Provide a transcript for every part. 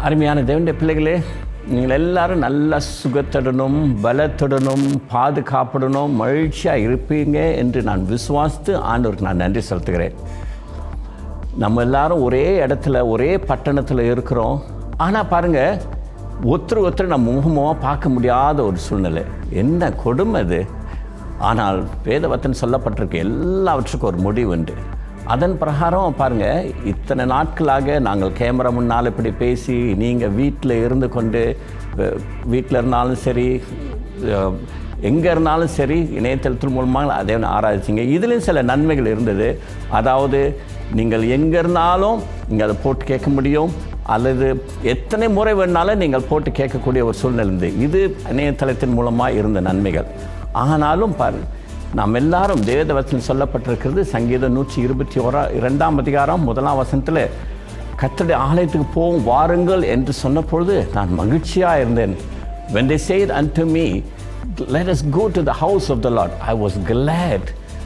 அருமையான தேவனுடைய பிள்ளைகளே நீங்கள் எல்லாரும் நல்ல சுகத்துடனும் பலத்துடனும் பாதுகாப்புடனும் மகிழ்ச்சியாக இருப்பீங்க என்று நான் விசுவாசித்து ஆண்டவருக்கு நான் நன்றி செலுத்துகிறேன் நம்ம எல்லாரும் ஒரே இடத்துல ஒரே பட்டணத்தில் இருக்கிறோம் ஆனால் பாருங்கள் ஒருத்தர் ஒருத்தர் நம்ம முகமுகமாக பார்க்க முடியாத ஒரு சூழ்நிலை என்ன கொடுமை அது ஆனால் வேதவத்தன் சொல்லப்பட்டிருக்கு எல்லாவற்றுக்கும் ஒரு முடிவு உண்டு அதன் பிரகாரம் பாருங்கள் இத்தனை நாட்களாக நாங்கள் கேமரா முன்னால் இப்படி பேசி நீங்கள் வீட்டில் இருந்து கொண்டு வீட்டில் இருந்தாலும் சரி அஹ், எங்கே இருந்தாலும் சரி இணையதளத்தின் மூலமாக அதே ஆராய்ச்சிங்க இதுலேயும் சில நன்மைகள் இருந்தது அதாவது நீங்கள் எங்கே இருந்தாலும் நீங்கள் அதை போட்டு கேட்க முடியும் அல்லது எத்தனை முறை வேணாலும் நீங்கள் போட்டு கேட்கக்கூடிய ஒரு சூழ்நிலை இருந்தது இது இணையதளத்தின் மூலமாக இருந்த நன்மைகள் ஆனாலும் பாரு நாம் எல்லாரும் தேவதவத்தில் சொல்லப்பட்டிருக்கிறது சங்கீதம் நூற்றி இருபத்தி ஓரா இரண்டாம் அதிகாரம் முதலாம் வசனத்தில் கர்த்தருடைய ஆலயத்துக்கு போவோம் வாருங்கள் என்று சொன்ன பொழுது நான் மகிழ்ச்சியாக இருந்தேன் when they said unto me let us go to the house of the lord i was glad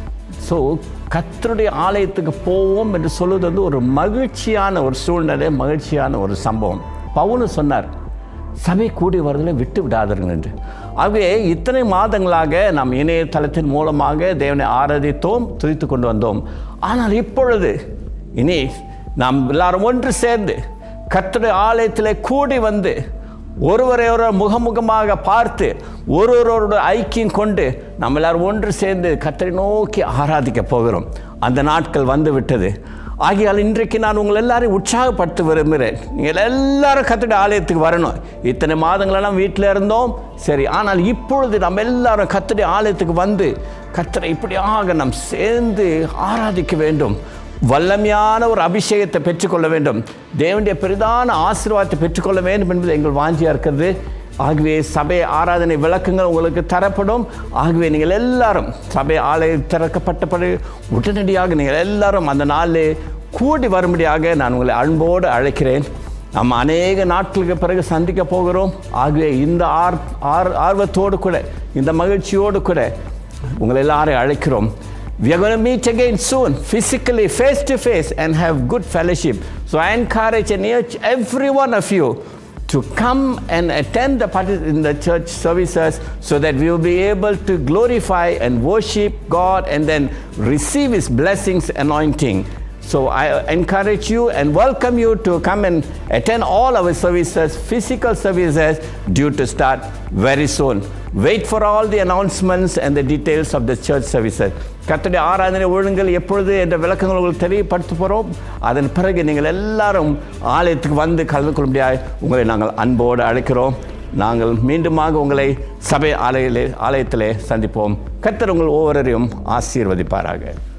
so கர்த்தருடைய ஆலயத்துக்கு போவோம் என்று சொல்வது வந்து ஒரு மகிழ்ச்சியான ஒரு சூழ்நிலை மகிழ்ச்சியான ஒரு சம்பவம் பவுலும் சொன்னார் சபை கூடி வருதலை விட்டு விடாதீர்கள் என்று ஆகவே இத்தனை மாதங்களாக நாம் இணையதளத்தின் மூலமாக தேவனை ஆராதித்தோம் துதித்து கொண்டு வந்தோம் ஆனால் இப்பொழுது இனி நாம் எல்லாரும் ஒன்று சேர்ந்து கர்த்தருடைய ஆலயத்தில் கூடி வந்து ஒருவரை ஒருவர் முகமுகமாக பார்த்து ஒருவரோட ஐக்கியம் கொண்டு நம்ம எல்லாரும் ஒன்று சேர்ந்து கர்த்தரை நோக்கி ஆராதிக்க போகிறோம் அந்த நாட்கள் வந்து விட்டது ஆகையால் இன்றைக்கு நான் உங்களை எல்லாரையும் உற்சாகப்படுத்த விரும்புகிறேன் நீங்கள் எல்லாரும் கர்த்தருடைய ஆலயத்துக்கு வரணும் இத்தனை மாதங்களெல்லாம் வீட்டில் இருந்தோம் சரி ஆனால் இப்பொழுது நம்ம எல்லாரும் கர்த்தருடைய ஆலயத்துக்கு வந்து கர்த்தரை இப்படியாக நாம் சேர்ந்து ஆராதிக்க வேண்டும் வல்லமையான ஒரு அபிஷேகத்தை பெற்றுக்கொள்ள வேண்டும் தேவனுடைய பெரிதான ஆசீர்வாதத்தை பெற்றுக்கொள்ள வேண்டும் என்பது எங்கள் வாஞ்சியாக இருக்கிறது ஆகவே சபை ஆராதனை விளக்கங்கள் உங்களுக்கு தரப்படும் ஆகவே நீங்கள் எல்லாரும் சபை ஆலயம் திறக்கப்பட்டபடி உடனடியாக நீங்கள் எல்லாரும் அந்த நாளில் கூடி வரும்படியாக நான் உங்களை அன்போடு அழைக்கிறேன் நம்ம அநேக நாட்களுக்கு பிறகு சந்திக்க போகிறோம் ஆகவே இந்த ஆர் ஆர் ஆர்வத்தோடு கூட இந்த மகிழ்ச்சியோடு கூட உங்களை எல்லாரையும் அழைக்கிறோம் We are going to meet again soon, physically, face to face, and have good fellowship. So I encourage and urge every one of you to come and attend the party in the church services so that we will be able to glorify and worship God and then receive His blessings, anointing. So I encourage you and welcome you to come and attend all our services, physical services, due to start very soon. Wait for all the announcements and the details of the church services. கர்த்தருடைய ஆராதனை ஒழுங்குகள் எப்பொழுது என்ற விளக்கங்கள் உங்களுக்கு தெரியப்படுத்த போகிறோம் அதன் பிறகு நீங்கள் எல்லாரும் ஆலயத்துக்கு வந்து கலந்து கொள்ள முடியாது உங்களை நாங்கள் அன்போடு அழைக்கிறோம் நாங்கள் மீண்டுமாக உங்களை சபை ஆலயிலே ஆலயத்திலே சந்திப்போம் கர்த்தர் உங்கள் ஒவ்வொருவரையும் ஆசீர்வதிப்பாராக